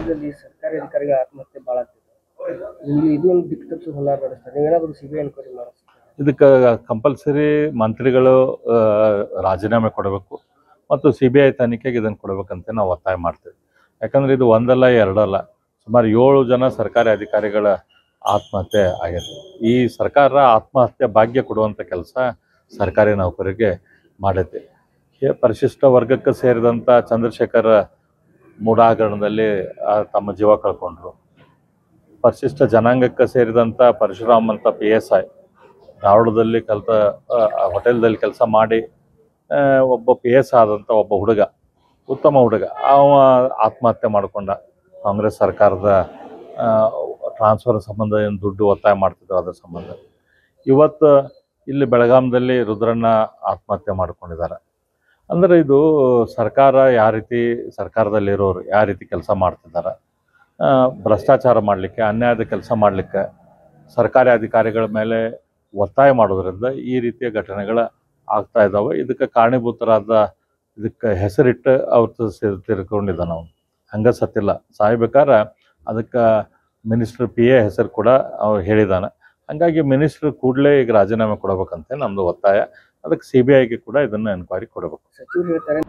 ರಾಜ್ಯದಲ್ಲಿ ಸರ್ಕಾರಿ ಅಧಿಕಾರಿಗಳ ಆತ್ಮಹತ್ಯೆ ಭಾಳ ಆಗ್ತಿದೆ ಇಲ್ಲಿ ಇದು ಒಂದು ದಿಕ್ಕು ತಪ್ಪಿಸಿ ಹೊಲ ನಡೆಸ್ತಾರೆ ನೀವೇನಾದರೂ ಸಿ ಬಿ ಐ ಎನ್ಕ್ವೈರಿ ಮಾಡಿಸ್ತಾರೆ ಇದಕ್ಕೆ ಕಂಪಲ್ಸರಿ ಮಂತ್ರಿಗಳು ಆ, ರಾಜೀನಾಮೆ ಕೊಡಬೇಕು ಮತ್ತು ಸಿ ಬಿ ಐ ತನಿಖೆಗೆ ಇದನ್ನು ಕೊಡಬೇಕಂತ ನಾವು ಒತ್ತಾಯ ಮಾಡ್ತೀವಿ ಯಾಕಂದ್ರೆ ಇದು ಒಂದಲ್ಲ ಎರಡಲ್ಲ ಸುಮಾರು ಏಳು ಜನ ಸರ್ಕಾರಿ ಅಧಿಕಾರಿಗಳ ಆತ್ಮಹತ್ಯೆ ಆಗಿದೆ ಈ ಸರ್ಕಾರ ಆತ್ಮಹತ್ಯೆ ಭಾಗ್ಯ ಕೊಡುವಂಥ ಕೆಲಸ ಸರ್ಕಾರಿ ನೌಕರಿಗೆ ಮಾಡೈತಿ ಹೇ- ಪರಿಶಿಷ್ಟ ವರ್ಗಕ್ಕೆ ಸೇರಿದಂಥ ಚಂದ್ರಶೇಖರ ಮೂಡಾಗರಣದಲ್ಲಿ ಆ, ತಮ್ಮ ಜೀವ ಕಳ್ಕೊಂಡ್ರು ಪರಿಶಿಷ್ಟ ಜನಾಂಗಕ್ಕೆ ಸೇರಿದಂಥ ಪರಶುರಾಮ್ ಅಂತ ಪಿ ಎಸ್ ಐ ಧಾರವಾಡದಲ್ಲಿ ಕಲಿತ ಹೋಟೆಲ್ದಲ್ಲಿ ಕೆಲಸ ಮಾಡಿ ಆ, ಒಬ್ಬ ಪಿ ಎಸ್ ಆದಂಥ ಒಬ್ಬ ಹುಡುಗ ಉತ್ತಮ ಹುಡುಗ ಅವ ಆತ್ಮಹತ್ಯೆ ಮಾಡಿಕೊಂಡ ಕಾಂಗ್ರೆಸ್ ಸರ್ಕಾರದ ಟ್ರಾನ್ಸ್ಫರ್ ಸಂಬಂಧ ಏನು ದುಡ್ಡು ಒತ್ತಾಯ ಮಾಡ್ತಿದ್ರು ಅದ್ರ ಸಂಬಂಧ ಇವತ್ತು ಇಲ್ಲಿ ಬೆಳಗಾಂದಲ್ಲಿ ರುದ್ರಣ್ಣ ಆತ್ಮಹತ್ಯೆ ಮಾಡ್ಕೊಂಡಿದ್ದಾರೆ ಅಂದರೆ ಇದು ಸರ್ಕಾರ ಯಾವ ರೀತಿ ಸರ್ಕಾರದಲ್ಲಿರೋರು ಯಾವ ರೀತಿ ಕೆಲಸ ಮಾಡ್ತಿದ್ದಾರೆ ಆ, ಭ್ರಷ್ಟಾಚಾರ ಮಾಡಲಿಕ್ಕೆ ಅನ್ಯಾಯದ ಕೆಲಸ ಮಾಡಲಿಕ್ಕೆ ಸರ್ಕಾರಿ ಅಧಿಕಾರಿಗಳ ಮೇಲೆ ಒತ್ತಾಯ ಮಾಡೋದ್ರಿಂದ ಈ ರೀತಿಯ ಘಟನೆಗಳು ಆಗ್ತಾ ಇದ್ದಾವೆ ಇದಕ್ಕೆ ಕಾರಣೀಭೂತರಾದ ಇದಕ್ಕೆ ಹೆಸರಿಟ್ಟು ಅವ್ರು ತಿರ್ಕೊಂಡಿದ್ದಾನೆ ಅವನು ಹಂಗೆ ಸತ್ತಿಲ್ಲ ಸಾಯ್ಬೇಕಾದ್ರೆ ಅದಕ್ಕೆ ಮಿನಿಸ್ಟರ್ ಪಿ ಎ ಹೆಸರು ಕೂಡ ಅವ್ರು ಹೇಳಿದ್ದಾನೆ ಹಾಗಾಗಿ ಮಿನಿಸ್ಟ್ರ್ ಕೂಡಲೇ ಈಗ ರಾಜೀನಾಮೆ ಕೊಡಬೇಕಂತ ನಮ್ಮದು ಒತ್ತಾಯ ಅದಕ್ಕೆ ಸಿ ಬಿ ಐಗೆ ಕೂಡ ಇದನ್ನು ಎನ್ಕ್ವೈರಿ ಕೊಡಬೇಕು ಸಚಿವರು ಹೇಳ್ತಾರೆ